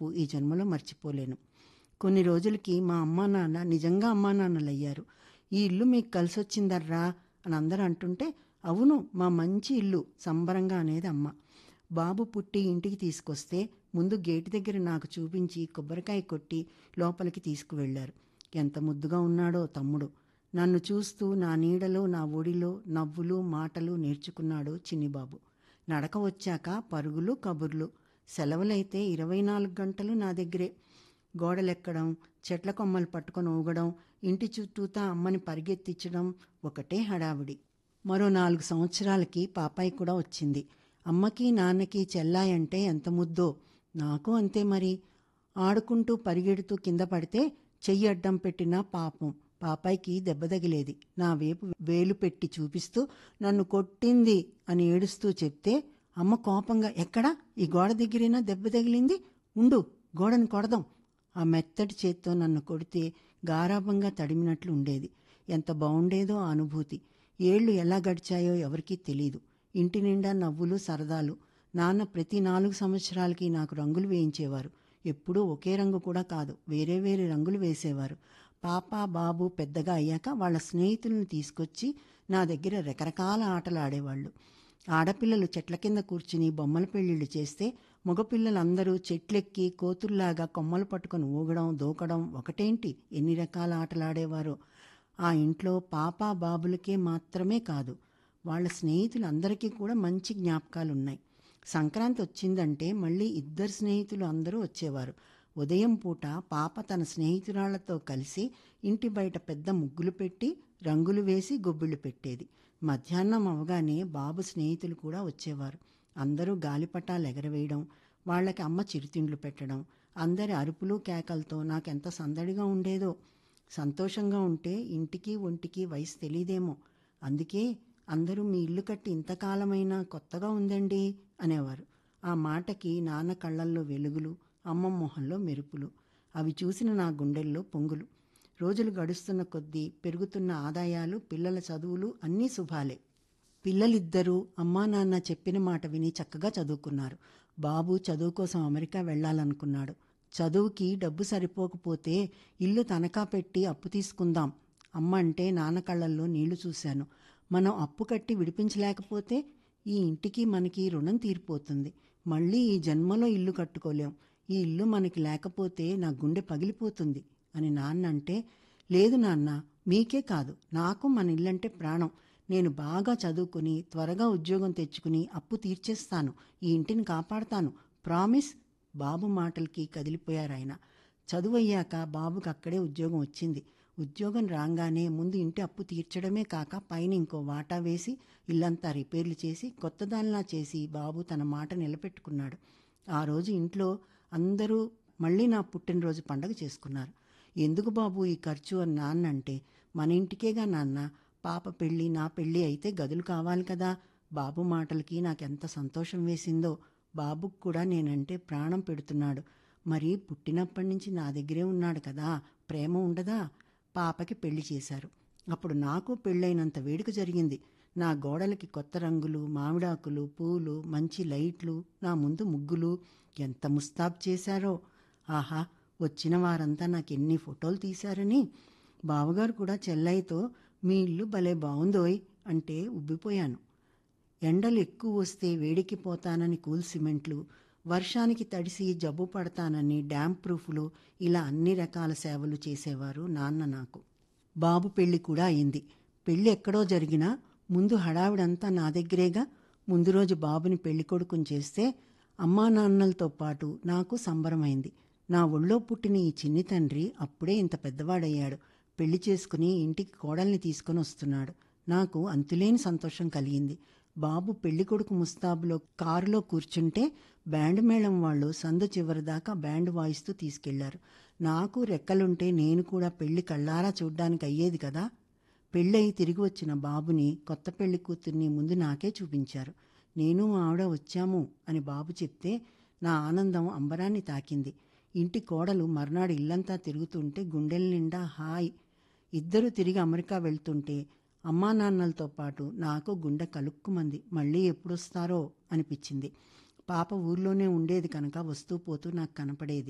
చూపు ఈ జన్మలో మర్చిపోలేను కొన్ని రోజులకి మా అమ్మా నాన్న నిజంగా అమ్మా నాన్నలయ్యారు ఈ ఇల్లు మీకు కలిసొచ్చిందర్రా అని అందరూ అంటుంటే అవును మా మంచి ఇల్లు సంబరంగా అనేది అమ్మ బాబు పుట్టి ఇంటికి తీసుకొస్తే ముందు గేటు దగ్గర నాకు చూపించి కొబ్బరికాయ కొట్టి లోపలికి తీసుకువెళ్లారు ఎంత ముద్దుగా ఉన్నాడో తమ్ముడు నన్ను చూస్తూ నా నీడలో నా ఒడిలో నవ్వులు మాటలు నేర్చుకున్నాడు చిన్నిబాబు నడక వచ్చాక పరుగులు కబుర్లు సెలవులైతే ఇరవై నాలుగు గంటలు నా దగ్గరే గోడలెక్కడం చెట్ల కొమ్మలు పట్టుకొని ఊగడం ఇంటి చుట్టూతా అమ్మని పరిగెత్తించడం ఒకటే హడావిడి మరో నాలుగు సంవత్సరాలకి పాపాయి కూడా వచ్చింది అమ్మకి నాన్నకి చెల్లాయంటే ఎంత ముద్దో నాకు అంతే మరి ఆడుకుంటూ పరిగెడుతూ కింద పడితే చెయ్యి అడ్డం పెట్టినా పాపం పాపాయికి దెబ్బ తగిలేది నా వైపు వేలు పెట్టి చూపిస్తూ నన్ను కొట్టింది అని ఏడుస్తూ చెప్తే అమ్మ కోపంగా ఎక్కడా ఈ గోడ దగ్గరైనా దెబ్బ తగిలింది ఉండు గోడని కొడదాం ఆ మెత్తటి చేత్తో నన్ను కొడితే గారాభంగా తడిమినట్లు ఉండేది ఎంత బాగుండేదో ఆ అనుభూతి ఏళ్లు ఎలా గడిచాయో ఎవరికీ తెలీదు ఇంటి నిండా నవ్వులు సరదాలు నాన్న ప్రతి నాలుగు సంవత్సరాలకి నాకు రంగులు వేయించేవారు ఎప్పుడూ ఒకే రంగు కూడా కాదు వేరే వేరే రంగులు వేసేవారు పాప బాబు పెద్దగా అయ్యాక వాళ్ళ స్నేహితులను తీసుకొచ్చి నా దగ్గర రకరకాల ఆటలు ఆడేవాళ్ళు ఆడపిల్లలు చెట్ల కింద కూర్చుని బొమ్మల పెళ్లిళ్ళు చేస్తే మగపిల్లలందరూ చెట్లెక్కి కోతుల్లాగా కొమ్మలు పట్టుకొని ఊగడం దూకడం ఒకటేంటి ఎన్ని రకాల ఆటలు ఆడేవారో ఆ ఇంట్లో పాప బాబులకే మాత్రమే కాదు వాళ్ళ స్నేహితులందరికీ కూడా మంచి జ్ఞాపకాలున్నాయి సంక్రాంతి వచ్చిందంటే మళ్ళీ ఇద్దరు స్నేహితులు అందరూ వచ్చేవారు ఉదయం పూట పాప తన స్నేహితురాళ్లతో కలిసి ఇంటి బయట పెద్ద ముగ్గులు పెట్టి రంగులు వేసి గొబ్బిళ్ళు పెట్టేది మధ్యాహ్నం అవగానే బాబు స్నేహితులు కూడా వచ్చేవారు అందరూ గాలిపటాలు ఎగరవేయడం వాళ్ళకి అమ్మ చిరుతిండ్లు పెట్టడం అందరి అరుపులు కేకలతో నాకెంత సందడిగా ఉండేదో సంతోషంగా ఉంటే ఇంటికి ఒంటికి వయసు తెలియదేమో అందుకే అందరూ మీ ఇల్లు కట్టి ఇంతకాలమైనా కొత్తగా ఉందండి అనేవారు ఆ మాటకి నాన్న కళ్ళల్లో వెలుగులు అమ్మ మొహంలో మెరుపులు అవి చూసిన నా గుండెల్లో పొంగులు రోజులు గడుస్తున్న కొద్దీ పెరుగుతున్న ఆదాయాలు పిల్లల చదువులు అన్నీ శుభాలే పిల్లలిద్దరూ అమ్మా నాన్న చెప్పిన మాట విని చక్కగా చదువుకున్నారు బాబు చదువు కోసం అమెరికా వెళ్ళాలనుకున్నాడు చదువుకి డబ్బు సరిపోకపోతే ఇల్లు తనఖా పెట్టి అప్పు తీసుకుందాం అమ్మ అంటే నాన్న కళ్ళల్లో నీళ్లు చూశాను మనం అప్పు కట్టి విడిపించలేకపోతే ఈ ఇంటికి మనకి రుణం తీరిపోతుంది మళ్ళీ ఈ జన్మలో ఇల్లు కట్టుకోలేం ఈ ఇల్లు మనకి లేకపోతే నా గుండె పగిలిపోతుంది అని నాన్న అంటే లేదు నాన్న మీకే కాదు నాకు మన ఇల్లంటే ప్రాణం నేను బాగా చదువుకుని త్వరగా ఉద్యోగం తెచ్చుకుని అప్పు తీర్చేస్తాను ఈ ఇంటిని కాపాడతాను ప్రామిస్ బాబు మాటలకి కదిలిపోయారు ఆయన చదువు అయ్యాక బాబుకి అక్కడే ఉద్యోగం వచ్చింది ఉద్యోగం రాగానే ముందు ఇంటి అప్పు తీర్చడమే కాక పైన ఇంకో వాటా వేసి ఇల్లంతా రిపేర్లు చేసి కొత్త దానిలా చేసి బాబు తన మాట నిలబెట్టుకున్నాడు ఆ రోజు ఇంట్లో అందరూ మళ్ళీ నా పుట్టినరోజు పండగ చేసుకున్నారు ఎందుకు బాబు ఈ ఖర్చు అని నాన్న అంటే మన ఇంటికేగా నాన్న పాప పెళ్ళి నా పెళ్ళి అయితే గదులు కావాలి కదా బాబు మాటలకి నాకెంత సంతోషం వేసిందో బాబుకు కూడా నేనంటే ప్రాణం పెడుతున్నాడు మరి పుట్టినప్పటి నుంచి నా దగ్గరే ఉన్నాడు కదా ప్రేమ ఉండదా పాపకి పెళ్లి చేశారు అప్పుడు నాకు పెళ్ళైనంత వేడుక జరిగింది నా గోడలకి కొత్త రంగులు మామిడాకులు పూలు మంచి లైట్లు నా ముందు ముగ్గులు ఎంత ముస్తాబ్ చేశారో ఆహా వచ్చిన వారంతా నాకు ఎన్ని ఫోటోలు తీశారని బావగారు కూడా చెల్లయ్యతో మీ ఇల్లు భలే బాగుందోయ్ అంటే ఉబ్బిపోయాను ఎండలు ఎక్కువ వస్తే వేడికిపోతానని కూల్ సిమెంట్లు వర్షానికి తడిసి జబ్బు పడతానని డ్యామ్ ప్రూఫ్లు ఇలా అన్ని రకాల సేవలు చేసేవారు నాన్న నాకు బాబు పెళ్లి కూడా అయింది పెళ్లి ఎక్కడో జరిగినా ముందు హడావిడంతా నా దగ్గరేగా ముందు రోజు బాబుని పెళ్లి కొడుకుని చేస్తే అమ్మా నాన్నలతో పాటు నాకు సంబరమైంది నా ఒళ్ళో పుట్టిన ఈ చిన్ని తండ్రి అప్పుడే ఇంత పెద్దవాడయ్యాడు పెళ్లి చేసుకుని ఇంటికి కోడల్ని తీసుకొని వస్తున్నాడు నాకు అంతులేని సంతోషం కలిగింది బాబు పెళ్లి కొడుకు ముస్తాబులో కారులో కూర్చుంటే బ్యాండ్ మేళం వాళ్ళు సందు చివరి దాకా బ్యాండ్ వాయిస్తూ తీసుకెళ్లారు నాకు రెక్కలుంటే నేను కూడా పెళ్లి కళ్ళారా చూడ్డానికి అయ్యేది కదా పెళ్ళయి తిరిగి వచ్చిన బాబుని కొత్త పెళ్లి కూతుర్ని ముందు నాకే చూపించారు నేను మా ఆవిడ వచ్చాము అని బాబు చెప్తే నా ఆనందం అంబరాన్ని తాకింది ఇంటి కోడలు మర్నాడు ఇల్లంతా తిరుగుతుంటే గుండెల నిండా హాయ్ ఇద్దరు తిరిగి అమెరికా వెళ్తుంటే అమ్మా నాన్నలతో పాటు నాకు గుండె కలుక్కుమంది మళ్ళీ ఎప్పుడొస్తారో అనిపించింది పాప ఊర్లోనే ఉండేది కనుక వస్తూ పోతూ నాకు కనపడేది